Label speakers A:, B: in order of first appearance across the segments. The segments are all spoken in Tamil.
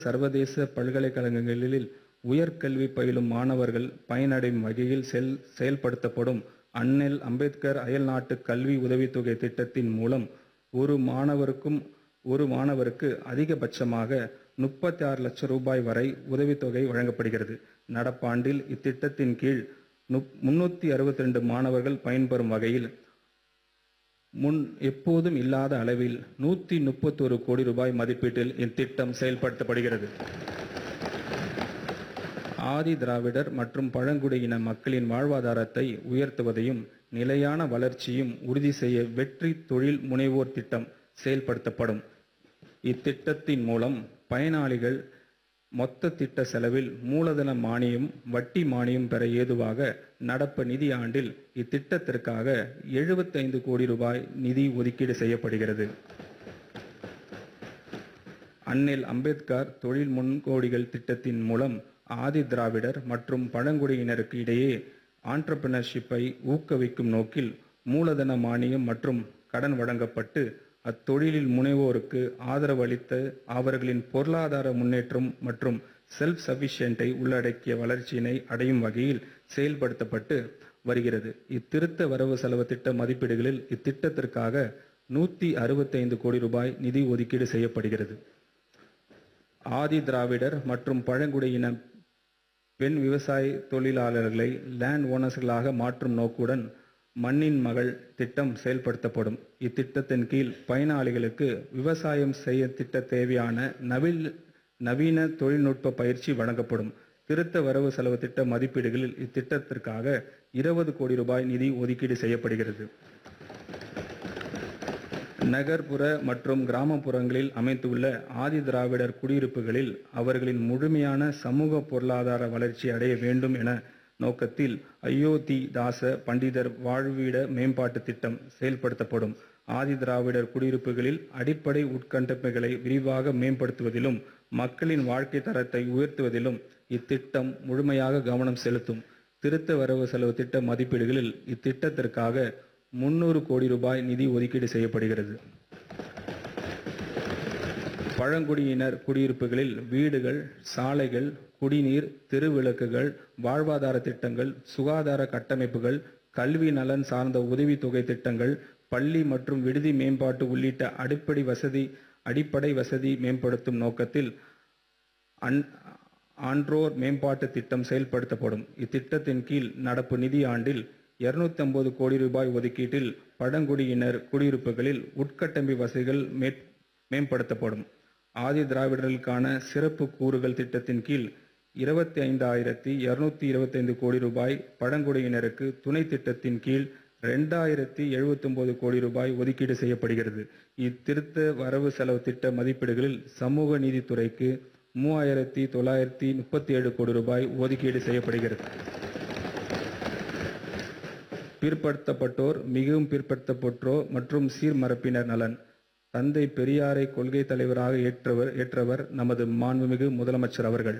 A: சர்வதேச பல்கலைக்கழகங்களில் உயர்கல்வி பயிலும் மாணவர்கள் பயனடையும் வகையில் செல் செயல்படுத்தப்படும் அண்ணல் அம்பேத்கர் அயல்நாட்டு கல்வி உதவித்தொகை திட்டத்தின் மூலம் ஒரு மாணவருக்கும் ஒரு மாணவருக்கு அதிகபட்சமாக முப்பத்தி ஆறு லட்சம் ரூபாய் வரை உதவித்தொகை வழங்கப்படுகிறது நடப்பாண்டில் இத்திட்டத்தின் கீழ் முன்னூற்றி அறுபத்தி ரெண்டு மாணவர்கள் பயன்பெறும் வகையில் முன் எப்போதும் இல்லாத அளவில் நூற்றி முப்பத்தொரு கோடி ரூபாய் மதிப்பீட்டில் இத்திட்டம் செயல்படுத்தப்படுகிறது ஆதி திராவிடர் மற்றும் பழங்குடியின மக்களின் வாழ்வாதாரத்தை உயர்த்துவதையும் நிலையான வளர்ச்சியும் உறுதி செய்ய வெற்றி தொழில் முனைவோர் திட்டம் செயல்படுத்தப்படும் இத்திட்டத்தின் மூலம் பயனாளிகள் மொத்த திட்ட செலவில் மூலதன மானியம் வட்டி மானியம் பெற ஏதுவாக நடப்பு நிதியாண்டில் இத்திட்டத்திற்காக 75 கோடி ரூபாய் நிதி ஒதுக்கீடு செய்யப்படுகிறது அண்ணல் அம்பேத்கர் தொழில் முன்கோடிகள் திட்டத்தின் மூலம் ஆதி திராவிடர் மற்றும் பழங்குடியினருக்கு இடையே ஆண்டர்பிரினர்ஷிப்பை ஊக்குவிக்கும் நோக்கில் மூலதன மானியம் மற்றும் கடன் வழங்கப்பட்டு அத்தொழிலில் முனைவோருக்கு ஆதரவளித்து அவர்களின் பொருளாதார முன்னேற்றம் மற்றும் செல்ஃப் சஃபிஷியன்ட்டை உள்ளடக்கிய வளர்ச்சியினை அடையும் வகையில் செயல்படுத்தப்பட்டு வருகிறது இத்திருத்த வரவு செலவு திட்ட மதிப்பீடுகளில் இத்திட்டத்திற்காக நூற்றி அறுபத்தைந்து கோடி ரூபாய் நிதி ஒதுக்கீடு செய்யப்படுகிறது ஆதி திராவிடர் மற்றும் பழங்குடியின பெண் விவசாய தொழிலாளர்களை லேண்ட் ஓனர்ஸ்களாக மாற்றும் நோக்குடன் மண்ணின் மகள் திட்டம் செயல்படுத்தப்படும் இத்திட்டத்தின் கீழ் பயனாளிகளுக்கு விவசாயம் செய்ய திட்ட தேவையான நவீன நவீன தொழில்நுட்ப பயிற்சி வழங்கப்படும் திருத்த வரவு செலவு திட்ட மதிப்பீடுகளில் இத்திட்டத்திற்காக இருபது கோடி ரூபாய் நிதி ஒதுக்கீடு செய்யப்படுகிறது நகர்ப்புற மற்றும் கிராமப்புறங்களில் அமைந்துள்ள ஆதி திராவிடர் குடியிருப்புகளில் அவர்களின் முழுமையான சமூக பொருளாதார வளர்ச்சி அடைய வேண்டும் என நோக்கத்தில் அயோத்தி தாச பண்டிதர் வாழ்விட மேம்பாட்டு திட்டம் செயல்படுத்தப்படும் ஆதி திராவிடர் குடியிருப்புகளில் அடிப்படை உட்கட்டமைப்புகளை விரிவாக மேம்படுத்துவதிலும் மக்களின் வாழ்க்கை தரத்தை உயர்த்துவதிலும் இத்திட்டம் முழுமையாக கவனம் செலுத்தும் திருத்த வரவு செலவு திட்ட மதிப்பீடுகளில் இத்திட்டத்திற்காக முன்னூறு கோடி ரூபாய் நிதி ஒதுக்கீடு செய்யப்படுகிறது பழங்குடியினர் குடியிருப்புகளில் வீடுகள் சாலைகள் குடிநீர் தெருவிளக்குகள் வாழ்வாதார திட்டங்கள் சுகாதார கட்டமைப்புகள் கல்வி நலன் சார்ந்த உதவித்தொகை திட்டங்கள் பள்ளி மற்றும் விடுதி மேம்பாட்டு உள்ளிட்ட அடிப்படை வசதி அடிப்படை வசதி மேம்படுத்தும் நோக்கத்தில் அன் ஆன்றோர் மேம்பாட்டு திட்டம் செயல்படுத்தப்படும் இத்திட்டத்தின் கீழ் நடப்பு நிதியாண்டில் 250 கோடி ரூபாய் ஒதுக்கீட்டில் பழங்குடியினர் குடியிருப்புகளில் உட்கட்டமை வசதிகள் மேற்- மேம்படுத்தப்படும் ஆதி திராவிடர்களுக்கான சிறப்பு கூறுகள் திட்டத்தின் கீழ் இருபத்தி ஐந்தாயிரத்தி இருநூத்தி இருபத்தைந்து கோடி ரூபாய் பழங்குடியினருக்கு துணை திட்டத்தின் கீழ் ரெண்டாயிரத்தி எழுபத்தொன்பது கோடி ரூபாய் ஒதுக்கீடு செய்யப்படுகிறது இத்திருத்த வரவு செலவு திட்ட மதிப்பீடுகளில் சமூக நீதித்துறைக்கு மூவாயிரத்தி தொள்ளாயிரத்தி முப்பத்தி ஏழு கோடி ரூபாய் ஒதுக்கீடு செய்யப்படுகிறது பிற்படுத்தப்பட்டோர் மிகவும் பிற்படுத்தப்பட்டோர் மற்றும் சீர்மரப்பினர் நலன் தந்தை பெரியாரை கொள்கை தலைவராக ஏற்றவர் ஏற்றவர் நமது மாண்புமிகு முதலமைச்சர் அவர்கள்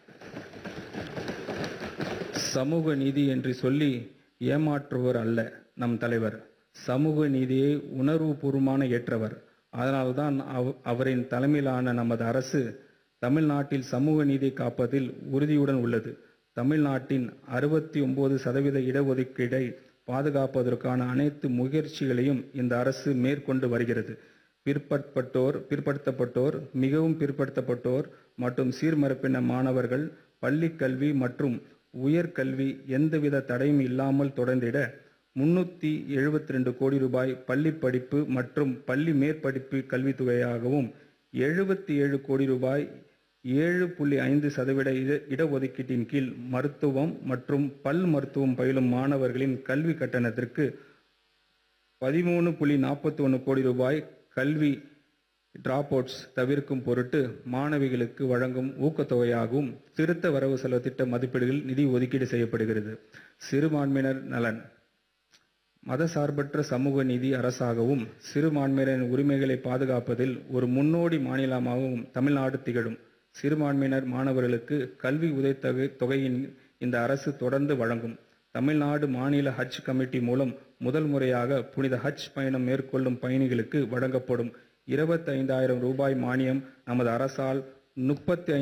A: சமூக நீதி என்று சொல்லி ஏமாற்றுவர் அல்ல நம் தலைவர் சமூக நீதியை உணர்வுபூர்வமான ஏற்றவர் அதனால்தான் அவ- அவரின் தலைமையிலான நமது அரசு தமிழ்நாட்டில் சமூக நீதி காப்பதில் உறுதியுடன் உள்ளது தமிழ்நாட்டின் அறுபத்தி ஒன்பது சதவீத இடஒதுக்கீடை பாதுகாப்பதற்கான அனைத்து முயற்சிகளையும் இந்த அரசு மேற்கொண்டு வருகிறது பிற்படுத்தப்பட்டோர் பிற்படுத்தப்பட்டோர் மிகவும் பிற்படுத்தப்பட்டோர் மற்றும் சீர்மரப்பின மாணவர்கள் பள்ளிக் கல்வி மற்றும் உயர்கல்வி எந்தவித தடையும் இல்லாமல் தொடர்ந்திட முன்னூத்தி எழுபத்தி ரெண்டு கோடி ரூபாய் பள்ளி படிப்பு மற்றும் பள்ளி மேற்படிப்பு கல்வித்தொகையாகவும் எழுபத்தி ஏழு கோடி ரூபாய் ஏழு புள்ளி ஐந்து சதவீத இட இடஒதுக்கீட்டின் கீழ் மருத்துவம் மற்றும் பல் மருத்துவம் பயிலும் மாணவர்களின் கல்வி கட்டணத்திற்கு பதிமூணு புள்ளி நாற்பத்தி ஒன்று கோடி ரூபாய் கல்வி டிராப் அவுட்ஸ் தவிர்க்கும் பொருட்டு மாணவிகளுக்கு வழங்கும் ஊக்கத்தொகையாகவும் திருத்த வரவு செலவு திட்ட மதிப்பீடுகள் நிதி ஒதுக்கீடு செய்யப்படுகிறது சிறுபான்மையினர் நலன் மதசார்பற்ற சமூக நீதி அரசாகவும் சிறுபான்மையினரின் உரிமைகளை பாதுகாப்பதில் ஒரு முன்னோடி மாநிலமாகவும் தமிழ்நாடு திகழும் சிறுபான்மையினர் மாணவர்களுக்கு கல்வி உதவித்தொகை தொகையின் இந்த அரசு தொடர்ந்து வழங்கும் தமிழ்நாடு மாநில ஹஜ் கமிட்டி மூலம் முதல் முறையாக புனித ஹஜ் பயணம் மேற்கொள்ளும் பயணிகளுக்கு வழங்கப்படும் இருபத்தைந்தாயிரம் ரூபாய் மானியம் நமது அரசால் முப்பத்தி